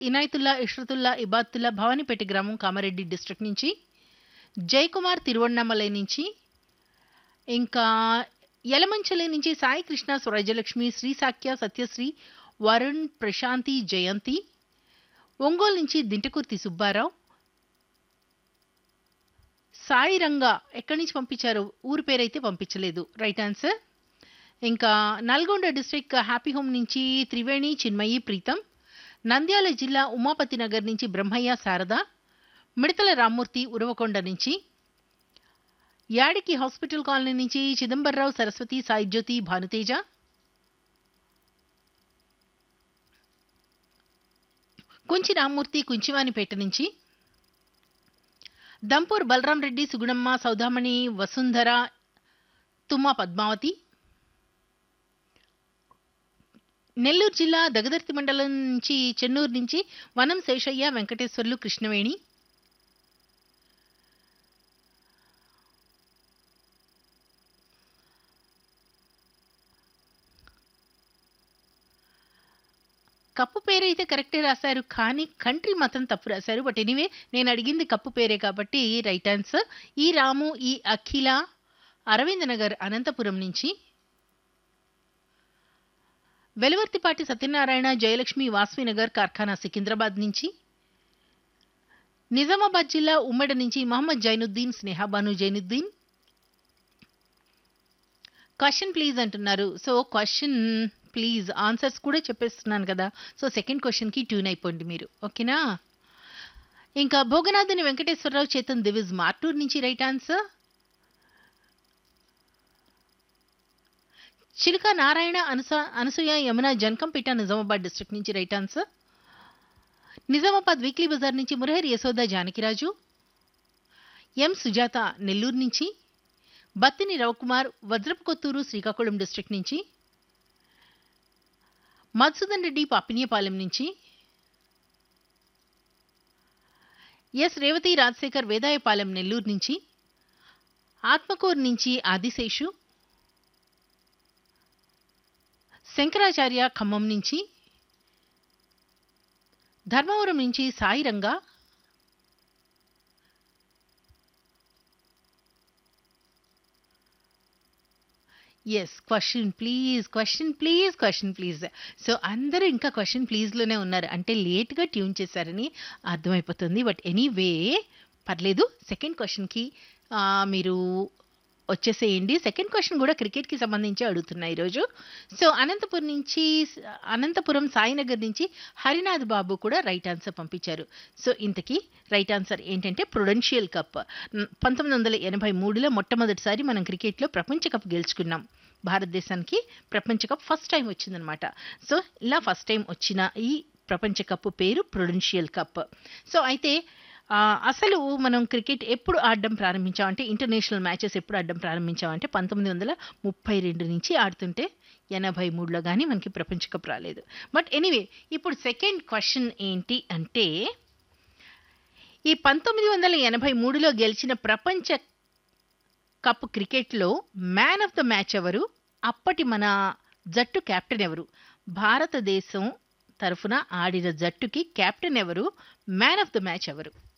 ఇనాయతుల్లా ఇష్రతుల్లా ఇబాతుల్లా భవానీపేట గ్రామం కామారెడ్డి డిస్ట్రిక్ట్ నుంచి జయకుమార్ తిరువണ്ണామలై నుంచి ఇంకా యలమంచలి నుంచి సాయి కృష్ణ స్వరాజ్యలక్ష్మి శ్రీ సాక్య సత్యశ్రీ వరుణ్ ప్రశాంతి జయంతి ఒంగోలు నుంచి దింటకుర్తి సుబ్బారావు సాయి రంగా ఎక్కడి నుంచి పంపించారు ఊరి పేరైతే పంపించలేదు రైట్ ఆన్సర్ ఇంకా నల్గొండ డిస్ట్రిక్ట్ హ్యాపీ హోమ్ నుంచి త్రివేణి చిన్మయి ప్రీతం నంద్యాల జిల్లా ఉమాపతి నగర్ నుంచి బ్రహ్మయ్య శారద మిడతల రామ్మూర్తి ఉరవకొండ నుంచి యాడికి హాస్పిటల్ కాలనీ నుంచి చిదంబరరావు సరస్వతి సాయిజ్యోతి భానుతేజ కుంచి రామ్మూర్తి కుంచివానిపేట నుంచి దంపూర్ బలరాం రెడ్డి సుగుణమ్మ సౌదామణి వసుంధర తుమ్మ పద్మావతి నెల్లూరు జిల్లా దగదర్తి మండలం నుంచి చెన్నూరు నుంచి వనం శేషయ్య వెంకటేశ్వర్లు కృష్ణవేణి కప్పు పేరు అయితే కరెక్టే రాశారు కానీ కంట్రీ మాత్రం తప్పు రాశారు బట్ ఎనీవే నేను అడిగింది కప్పు పేరే కాబట్టి రైట్ ఆన్సర్ ఈ రాము ఈ అఖిల అరవింద్ నగర్ అనంతపురం నుంచి వెలవర్తిపాటి సత్యనారాయణ జయలక్ష్మి వాస్వినగర్ కార్ఖానా సికింద్రాబాద్ నుంచి నిజామాబాద్ జిల్లా ఉమ్మడి నుంచి మహమ్మద్ జైనుద్దీన్ స్నేహాబాను జైనుద్దీన్ క్వశ్చన్ ప్లీజ్ అంటున్నారు సో క్వశ్చన్ ప్లీజ్ ఆన్సర్స్ కూడా చెప్పేస్తున్నాను కదా సో సెకండ్ క్వశ్చన్కి ట్యూన్ అయిపోండి మీరు ఓకేనా ఇంకా భోగనాథుని వెంకటేశ్వరరావు చేతన్ దివిజ్ మార్టూర్ నుంచి రైట్ ఆన్సర్ చిలుక నారాయణ అనుస అనసూయ యమున జనకంపేట నిజామాబాద్ డిస్ట్రిక్ట్ నుంచి రైట్ ఆన్సర్ నిజామాబాద్ వీక్లీ బజార్ నుంచి మురహరి యశోద జానకిరాజు ఎం సుజాత నెల్లూరు నుంచి బత్తిని రవికుమార్ వజ్రపు కొత్తూరు శ్రీకాకుళం డిస్ట్రిక్ట్ నుంచి మధుసూదన్ రెడ్డి పాపినియపాలెం నుంచి ఎస్ రేవతి రాజశేఖర్ వేదాయపాలెం నెల్లూరు నుంచి ఆత్మకూరు నుంచి ఆదిశేషు శంకరాచార్య ఖమ్మం నుంచి ధర్మవరం నుంచి Sairanga yes question please question please question please so అందరూ ఇంకా క్వశ్చన్ ప్లీజ్లోనే ఉన్నారు అంటే లేట్గా ట్యూన్ చేశారని అర్థమైపోతుంది బట్ ఎనీవే పర్లేదు సెకండ్ క్వశ్చన్కి మీరు వచ్చేసేయండి సెకండ్ క్వశ్చన్ కూడా క్రికెట్కి సంబంధించి అడుగుతున్నా ఈరోజు సో అనంతపురం నుంచి అనంతపురం సాయినగర్ నుంచి హరినాథ్ బాబు కూడా రైట్ ఆన్సర్ పంపించారు సో ఇంతకీ రైట్ ఆన్సర్ ఏంటంటే ప్రొడెన్షియల్ కప్ పంతొమ్మిది వందల ఎనభై మూడులో మొట్టమొదటిసారి మనం క్రికెట్లో ప్రపంచ కప్ గెలుచుకున్నాం భారతదేశానికి ప్రపంచ కప్ ఫస్ట్ టైం వచ్చిందనమాట సో ఇలా ఫస్ట్ టైం వచ్చిన ఈ ప్రపంచ కప్ పేరు ప్రొడెన్షియల్ కప్ సో అయితే అసలు మనం క్రికెట్ ఎప్పుడు ఆడడం ప్రారంభించాం అంటే ఇంటర్నేషనల్ మ్యాచెస్ ఎప్పుడు ఆడడం ప్రారంభించాం అంటే పంతొమ్మిది వందల ముప్పై రెండు నుంచి ఆడుతుంటే ఎనభై మూడులో కానీ మనకి ప్రపంచ కప్ రాలేదు బట్ ఎనీవే ఇప్పుడు సెకండ్ క్వశ్చన్ ఏంటి అంటే ఈ పంతొమ్మిది వందల ఎనభై మూడులో గెలిచిన ప్రపంచ కప్ క్రికెట్లో మ్యాన్ ఆఫ్ ద మ్యాచ్ ఎవరు అప్పటి మన జట్టు కెప్టెన్ ఎవరు భారతదేశం తరఫున ఆడిన జట్టుకి కెప్టెన్ ఎవరు మ్యాన్ ఆఫ్ ద మ్యాచ్ ఎవరు